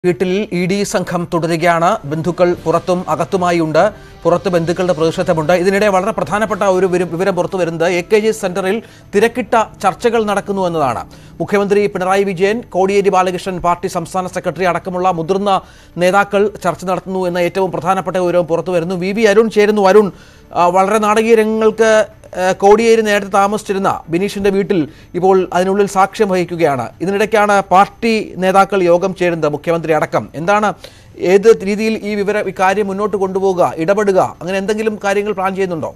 വീട്ടിൽ E D സംഘം തുടരുകയാണ് ബന്ധുക്കൾ പുറത്തും അകത്തുമായി ഉണ്ട് പുറത്ത് ബന്ധുക്കളുടെ പ്രതിഷേധമുണ്ട് ഇതിനിടെ വളരെ പ്രധാനപ്പെട്ട ഒരു വിവരം വിവരം പുറത്തു വരുന്നത് എ കെ ജി സെന്ററിൽ തിരക്കിട്ട ചർച്ചകൾ നടക്കുന്നു എന്നതാണ് മുഖ്യമന്ത്രി പിണറായി വിജയൻ കോടിയേരി ബാലകൃഷ്ണൻ പാർട്ടി സംസ്ഥാന സെക്രട്ടറി അടക്കമുള്ള മുതിർന്ന നേതാക്കൾ ചർച്ച നടത്തുന്നു എന്ന ഏറ്റവും പ്രധാനപ്പെട്ട വിവരം പുറത്തു വരുന്നു വി വി അരുൺ ചേരുന്നു അരുൺ ആ, വളരെ നാടകീയ രംഗങ്ങൾക്ക് ആ, കോടിയേരി നേരത്തെ താമസിച്ചിരുന്ന ബിനീഷിന്റെ വീട്ടിൽ ഇപ്പോൾ അതിനുള്ളിൽ സാക്ഷ്യം വഹിക്കുകയാണ് ഇതിനിടയ്ക്കാണ് പാർട്ടി നേതാക്കൾ യോഗം ചേരുന്നത് മുഖ്യമന്ത്രി അടക്കം എന്താണ് ഏത് രീതിയിൽ ഈ വിവരം ഈ കാര്യം മുന്നോട്ട് കൊണ്ടുപോകുക ഇടപെടുക അങ്ങനെ എന്തെങ്കിലും കാര്യങ്ങൾ പ്ലാൻ ചെയ്യുന്നുണ്ടോ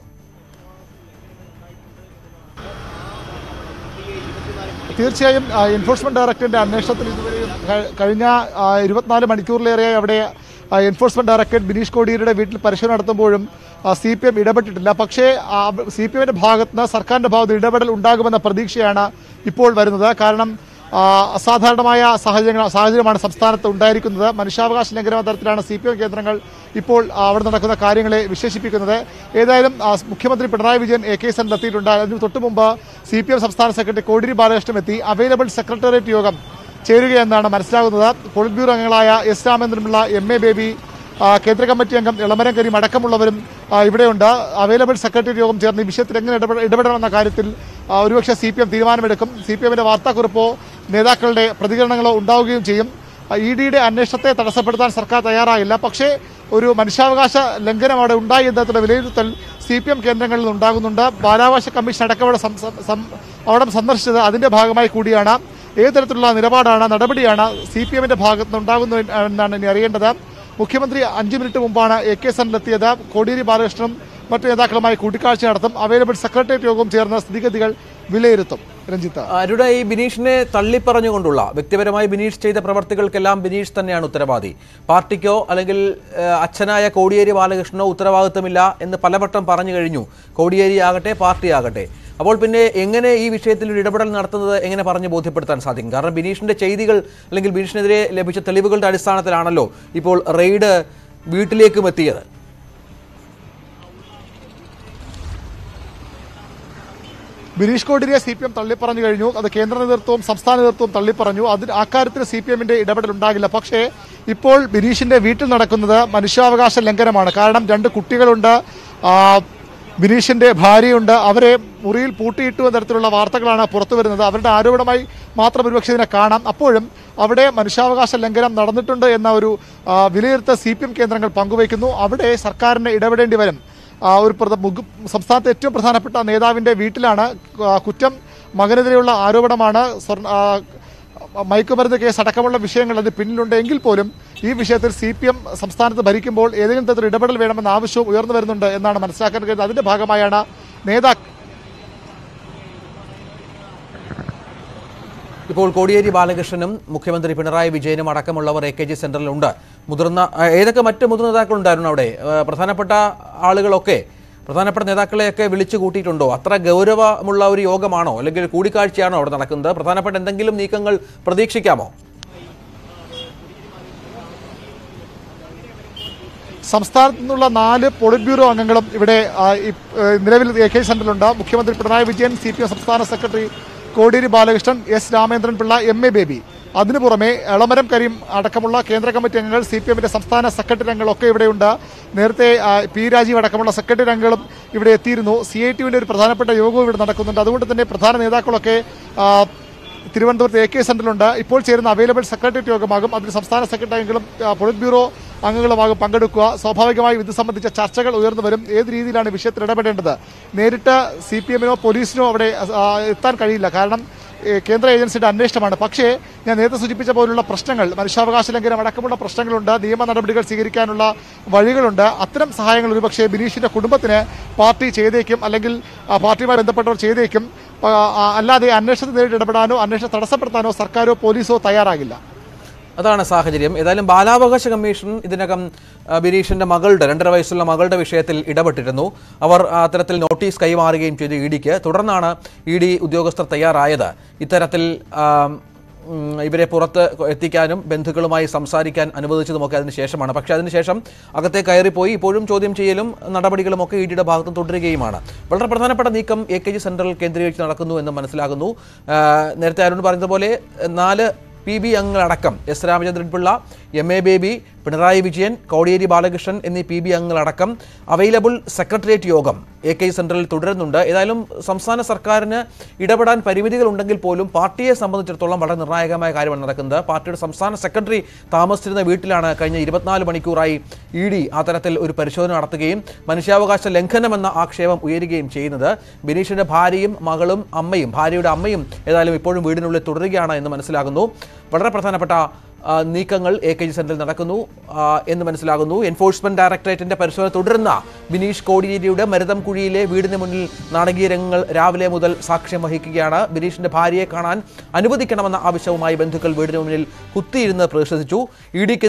തീർച്ചയായും ആ, എൻഫോഴ്സ്മെന്റ് ഡയറക്ടറിന്റെ അന്വേഷണത്തിൽ ഇതുവരെയും ക- കഴിഞ്ഞ ആ, ഇരുപത്തിനാല് മണിക്കൂറിലേറെ അവിടെ ആ, എൻഫോഴ്സ്മെന്റ് ഡയറക്ടറേറ്റ് ബിനീഷ് കോടിയേരിയുടെ വീട്ടിൽ പരിശോധന നടത്തുമ്പോഴും സി പി എം ഇടപെട്ടിട്ടില്ല പക്ഷേ സി പി എമ്മിന്റെ ഭാഗത്ത് നിന്ന് സർക്കാരിന്റെ ഭാഗത്ത് ഇടപെടൽ ഉണ്ടാകുമെന്ന പ്രതീക്ഷയാണ് ഇപ്പോൾ വരുന്നത് കാരണം ആ, അസാധാരണമായ സാഹചര്യങ്ങൾ സാഹചര്യമാണ് സംസ്ഥാനത്ത് ഉണ്ടായിരിക്കുന്നത് മനുഷ്യാവകാശ ലംഘന തരത്തിലാണ് സി പി എം കേന്ദ്രങ്ങൾ ഇപ്പോൾ ആ, അവിടെ നടക്കുന്ന കാര്യങ്ങളെ വിശേഷിപ്പിക്കുന്നത് ഏതായാലും ആ, മുഖ്യമന്ത്രി പിണറായി വിജയൻ എ കെ സെന്ററിൽ എത്തിയിട്ടുണ്ട് അതിന് തൊട്ടു മുമ്പ് സി പി എം സംസ്ഥാന സെക്രട്ടറി കോടിയേരി ബാലകൃഷ്ണൻ എത്തി അവൈലബിൾ സെക്രട്ടേറിയറ്റ് യോഗം ചേരുകയെന്നാണ് മനസ്സിലാകുന്നത് പോളിറ്റ് ബ്യൂറോ അംഗങ്ങളായ S Ramachandran Pillai M A Baby ആ, കേന്ദ്ര കമ്മിറ്റി അംഗം ഇളമരം കരീം അടക്കമുള്ളവരും ആ, ഇവിടെയുണ്ട് അവൈലബിൾ സെക്രട്ടറി യോഗം ചേർന്ന് ഈ വിഷയത്തിൽ എങ്ങനെ ഇടപെട ഇടപെടണമെന്ന കാര്യത്തിൽ ആ, ഒരുപക്ഷെ സി പി എം തീരുമാനമെടുക്കും സി പി എമ്മിന്റെ വാർത്താക്കുറിപ്പോ നേതാക്കളുടെ പ്രതികരണങ്ങളോ ഉണ്ടാവുകയും ചെയ്യും ഇ ഡിയുടെ അന്വേഷണത്തെ തടസ്സപ്പെടുത്താൻ സർക്കാർ തയ്യാറായില്ല പക്ഷേ ഒരു മനുഷ്യാവകാശ ലംഘനം അവിടെ ഉണ്ടായി എന്നതിന്റെ വിലയിരുത്തൽ സി പി എം കേന്ദ്രങ്ങളിൽ നിന്ന് ഉണ്ടാകുന്നുണ്ട് ബാലാവകാശ കമ്മീഷൻ അടക്കം അവിടെ സം- സം- സം- അവിടെ സന്ദർശിച്ചത് അതിന്റെ ഭാഗമായി കൂടിയാണ് ഏത് തരത്തിലുള്ള നിലപാടാണ് നടപടിയാണ് സി പി എമ്മിന്റെ ഭാഗത്ത് നിന്ന് ഉണ്ടാകുന്നത് എന്നാണ് ഇനി അറിയേണ്ടത് മുഖ്യമന്ത്രി അഞ്ച് മിനിറ്റ് മുമ്പാണ് എ കെ സെന്ററിലെത്തിയത് കോടിയേരി ബാലകൃഷ്ണനും മറ്റു നേതാക്കളുമായി കൂടിക്കാഴ്ച നടത്തും അവൈലബിൾ സെക്രട്ടേറിയറ്റ് യോഗം ചേർന്ന് സ്ഥിതിഗതികൾ വിലയിരുത്തും രഞ്ജിത്ത് അരുടെ ഈ ബിനീഷിനെ തള്ളിപ്പറഞ്ഞുകൊണ്ടുള്ള വ്യക്തിപരമായി ബിനീഷ് ചെയ്ത പ്രവർത്തികൾക്കെല്ലാം ബിനീഷ് തന്നെയാണ് ഉത്തരവാദി പാർട്ടിക്കോ അല്ലെങ്കിൽ ഏഹ്, അച്ഛനായ കോടിയേരി ബാലകൃഷ്ണനോ ഉത്തരവാദിത്തമില്ല എന്ന് പലവട്ടം പറഞ്ഞു കഴിഞ്ഞു കോടിയേരി ആകട്ടെ പാർട്ടി ആകട്ടെ അപ്പോൾ പിന്നെ എങ്ങനെ ഈ വിഷയത്തിൽ ഒരു ഇടപെടൽ നടത്തുന്നത് എങ്ങനെ പറഞ്ഞ് ബോധ്യപ്പെടുത്താൻ സാധിക്കും കാരണം ബിനീഷിന്റെ ചെയ്തികൾ അല്ലെങ്കിൽ ബിനീഷിനെതിരെ ലഭിച്ച തെളിവുകളുടെ അടിസ്ഥാനത്തിലാണല്ലോ ഇപ്പോൾ റെയ്ഡ് വീട്ടിലേക്കും എത്തിയത് Bineesh Kodiyeri C P M തള്ളിപ്പറഞ്ഞു കഴിഞ്ഞു അത് കേന്ദ്ര നേതൃത്വവും സംസ്ഥാന നേതൃത്വവും തള്ളിപ്പറഞ്ഞു അതിന് അക്കാര്യത്തിൽ സി പി എമ്മിന്റെ ഇടപെടൽ ഉണ്ടാകില്ല പക്ഷേ ഇപ്പോൾ ബിനീഷിന്റെ വീട്ടിൽ നടക്കുന്നത് മനുഷ്യാവകാശ ലംഘനമാണ് കാരണം രണ്ട് കുട്ടികളുണ്ട് ആ, ബിനീഷിന്റെ ഭാര്യയുണ്ട് അവരെ മുറിയിൽ പൂട്ടിയിട്ടു എന്ന തരത്തിലുള്ള വാർത്തകളാണ് പുറത്തു വരുന്നത് അവരുടെ ആരോപണമായി മാത്രം ഒരുപക്ഷെ ഇതിനെ കാണാം അപ്പോഴും അവിടെ മനുഷ്യാവകാശ ലംഘനം നടന്നിട്ടുണ്ട് എന്ന ഒരു ആ, വിലയിരുത്തൽ സി പി എം കേന്ദ്രങ്ങൾ പങ്കുവയ്ക്കുന്നു അവിടെ സർക്കാരിന് ഇടപെടേണ്ടി വരും ആ, ഒരു പ്രധ- മുഖ- സംസ്ഥാനത്തെ ഏറ്റവും പ്രധാനപ്പെട്ട നേതാവിന്റെ വീട്ടിലാണ് ആ, കുറ്റം മകനെതിരെയുള്ള ആരോപണമാണ് സ്വർണ്ണ ആ, മയക്കുമരുന്ന് കേസ് അടക്കമുള്ള വിഷയങ്ങൾ അത് പിന്നിലുണ്ട് എങ്കിൽ പോലും ഈ വിഷയത്തിൽ സി പി എം സംസ്ഥാനത്ത് ഭരിക്കുമ്പോൾ ഏതെങ്കിലും തരത്തിൽ ഇടപെടൽ വേണമെന്ന ആവശ്യവും ഉയർന്നു വരുന്നുണ്ട് എന്നാണ് മനസ്സിലാക്കാൻ കഴിയുന്നത് അതിന്റെ ഭാഗമായാണ് നേതാക്കൾ ഇപ്പോൾ കോടിയേരി ബാലകൃഷ്ണനും മുഖ്യമന്ത്രി പിണറായി വിജയനും അടക്കമുള്ളവർ എ കെ ജി സെന്ററിലുണ്ട് മുതിർന്ന ആ, ഏതൊക്കെ മറ്റ് മുതിർന്ന നേതാക്കളുണ്ടായിരുന്നു അവിടെ ആ, പ്രധാനപ്പെട്ട ആളുകളൊക്കെ പ്രധാനപ്പെട്ട നേതാക്കളെയൊക്കെ വിളിച്ചു കൂട്ടിയിട്ടുണ്ടോ അത്ര ഗൗരവമുള്ള ഒരു യോഗമാണോ അല്ലെങ്കിൽ കൂടിക്കാഴ്ചയാണോ അവിടെ നടക്കുന്നത് പ്രധാനപ്പെട്ട എന്തെങ്കിലും നീക്കങ്ങൾ പ്രതീക്ഷിക്കാമോ സംസ്ഥാനത്തു നിന്നുള്ള നാല് പോളിറ്റ് ബ്യൂറോ അംഗങ്ങളും ഇവിടെ ആ, ഈ, ഏഹ്, നിലവിൽ എ കെ സെന്ററിലുണ്ട് മുഖ്യമന്ത്രി Pinarayi Vijayan C P M സംസ്ഥാന secretary Kodiyeri Balakrishnan S Ramachandran Pillai M A Baby അതിനു പുറമെ എളമരം കരീം അടക്കമുള്ള കേന്ദ്ര കമ്മിറ്റി അംഗങ്ങൾ സി പി എമ്മിന്റെ സംസ്ഥാന സെക്രട്ടറി അംഗങ്ങളൊക്കെ ഇവിടെയുണ്ട് നേരത്തെ ആ, പി രാജീവ് അടക്കമുള്ള സെക്രട്ടറി അംഗങ്ങളും ഇവിടെ എത്തിയിരുന്നു സി ഐ ടിയുടെ ഒരു പ്രധാനപ്പെട്ട യോഗവും ഇവിടെ നടക്കുന്നുണ്ട് അതുകൊണ്ട് തന്നെ പ്രധാന നേതാക്കളൊക്കെ ആ, തിരുവനന്തപുരത്ത് എ കെ സെന്ററിലുണ്ട് ഇപ്പോൾ ചേരുന്ന അവൈലബിൾ സെക്രട്ടേറിയറ്റ് യോഗമാകും അതിൽ സംസ്ഥാന സെക്രട്ടറി അംഗങ്ങളും ആ, പൊളിറ്റ് ബ്യൂറോ അംഗങ്ങളുമാകും പങ്കെടുക്കുക സ്വാഭാവികമായും ഇത് സംബന്ധിച്ച ചർച്ചകൾ ഉയർന്നു വരും ഏത് രീതിയിലാണ് വിഷയത്തിൽ ഇടപെടേണ്ടത് നേരിട്ട് സി പി എമ്മിനോ പോലീസിനോ അവിടെ ആ, എത്താൻ കഴിയില്ല കാരണം ഏ, കേന്ദ്ര ഏജൻസിയുടെ അന്വേഷണമാണ് പക്ഷേ ഞാൻ നേരത്തെ സൂചിപ്പിച്ച പോലുള്ള പ്രശ്നങ്ങൾ മനുഷ്യാവകാശ ലംഘനം അടക്കമുള്ള പ്രശ്നങ്ങളുണ്ട് നിയമ നടപടികൾ സ്വീകരിക്കാനുള്ള വഴികളുണ്ട് അത്തരം സഹായങ്ങൾ ഒരുപക്ഷെ ബിനീഷിന്റെ കുടുംബത്തിന് പാർട്ടി ചെയ്തേക്കും അല്ലെങ്കിൽ ആ, പാർട്ടിയുമായി ബന്ധപ്പെട്ടവർ ചെയ്തേക്കും ആ, ആ, അല്ലാതെ അന്വേഷണത്തിൽ നേരിട്ട് ഇടപെടാനോ അന്വേഷണം തടസ്സപ്പെടുത്താനോ സർക്കാരോ പോലീസോ തയ്യാറാകില്ല അതാണ് സാഹചര്യം ഏതായാലും ബാലാവകാശ കമ്മീഷൻ ഇതിനകം ആ, ബിനീഷിന്റെ മകളുടെ രണ്ടര വയസ്സുള്ള മകളുടെ വിഷയത്തിൽ ഇടപെട്ടിരുന്നു അവർ അത്തരത്തിൽ നോട്ടീസ് കൈമാറുകയും ചെയ്തു ഇ ഡിക്ക് തുടർന്നാണ് ഇ ഡി ഉദ്യോഗസ്ഥർ തയ്യാറായത് ഇത്തരത്തിൽ ആ, ഉം, ഇവരെ പുറത്ത് എത്തിക്കാനും ബന്ധുക്കളുമായി സംസാരിക്കാൻ അനുവദിച്ചതുമൊക്കെ അതിനുശേഷമാണ് പക്ഷേ അതിനുശേഷം അകത്തെ കയറിപ്പോയി ഇപ്പോഴും ചോദ്യം ചെയ്യലും നടപടികളും ഒക്കെ ഇ ഡിയുടെ ഭാഗത്തും തുടരുകയുമാണ് വളരെ പ്രധാനപ്പെട്ട നീക്കം എ കെ ജി സെൻട്രൽ കേന്ദ്രീകരിച്ച് നടക്കുന്നു എന്ന് മനസ്സിലാകുന്നു ആ, നേരത്തെ അരുൺ പറഞ്ഞതുപോലെ നാല് പി ബി അംഗങ്ങളടക്കം S Ramachandran Pillai M A Baby Pinarayi Vijayan Kodiyeri Balakrishnan എന്നീ പി ബി അംഗങ്ങളടക്കം അവൈലബിൾ സെക്രട്ടേറിയറ്റ് യോഗം എ കെ സെൻട്രലിൽ തുടരുന്നുണ്ട് ഏതായാലും സംസ്ഥാന സർക്കാരിന് ഇടപെടാൻ പരിമിതികൾ ഉണ്ടെങ്കിൽ പോലും പാർട്ടിയെ സംബന്ധിച്ചിടത്തോളം വളരെ നിർണായകമായ കാര്യമാണ് നടക്കുന്നത് പാർട്ടിയുടെ സംസ്ഥാന സെക്രട്ടറി താമസിച്ചിരുന്ന വീട്ടിലാണ് കഴിഞ്ഞ ഇരുപത്തിനാല് മണിക്കൂറായി ഇ ഡി ആ തരത്തിൽ ഒരു പരിശോധന നടത്തുകയും മനുഷ്യാവകാശ ലംഘനമെന്ന ആക്ഷേപം ഉയരുകയും ചെയ്യുന്നത് ബിനീഷിന്റെ ഭാര്യയും മകളും അമ്മയും ഭാര്യയുടെ അമ്മയും ഏതായാലും ഇപ്പോഴും വീടിനുള്ളിൽ തുടരുകയാണ് എന്ന് മനസ്സിലാകുന്നു വളരെ പ്രധാനപ്പെട്ട ആ, നീക്കങ്ങൾ എ കെ ജി സെന്ററിൽ നടക്കുന്നു ആ, എന്ന് മനസ്സിലാകുന്നു എൻഫോഴ്സ്മെന്റ് ഡയറക്ടറേറ്റിന്റെ പരിശോധന തുടരുന്ന ബിനീഷ് കോടിയേരിയുടെ മരുതം കുഴിയിലെ വീടിന് മുന്നിൽ നാടകീയ രംഗങ്ങൾ രാവിലെ മുതൽ സാക്ഷ്യം വഹിക്കുകയാണ് ബിനീഷിന്റെ ഭാര്യയെ കാണാൻ അനുവദിക്കണമെന്ന ആവശ്യവുമായി ബന്ധുക്കൾ വീടിന് മുന്നിൽ കുത്തിയിരുന്ന് പ്രതിഷേധിച്ചു ഇ ഡിക്ക്